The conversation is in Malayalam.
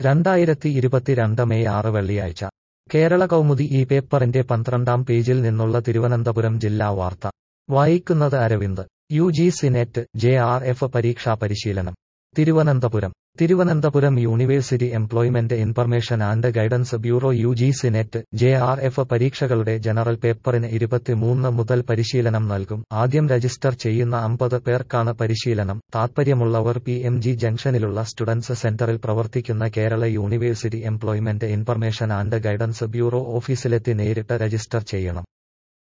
രണ്ടായിരത്തി ഇരുപത്തിരണ്ട് മെയ് ആറ് വെള്ളിയാഴ്ച കേരള കൗമുദി ഈ പേപ്പറിന്റെ പന്ത്രണ്ടാം പേജിൽ നിന്നുള്ള തിരുവനന്തപുരം ജില്ലാ വാർത്ത വായിക്കുന്നത് Aravind U G C NET J R F പരീക്ഷാ പരിശീലനം Thiruvananthapuram Thiruvananthapuram university employment information and guidance bureau U G C NET J R F പരീക്ഷകളുടെ ജനറൽ പേപ്പറിന് ഇരുപത്തിമൂന്ന് മുതൽ പരിശീലനം നൽകും ആദ്യം രജിസ്റ്റർ ചെയ്യുന്ന അമ്പത് പേർക്കാണ് പരിശീലനം താൽപ്പര്യമുള്ളവർ പി എം ജി ജംഗ്ഷനിലുള്ള സ്റ്റുഡൻസ് സെന്ററിൽ പ്രവർത്തിക്കുന്ന Kerala university employment information and guidance bureau ഓഫീസിലെത്തി നേരിട്ട് രജിസ്റ്റർ ചെയ്യണം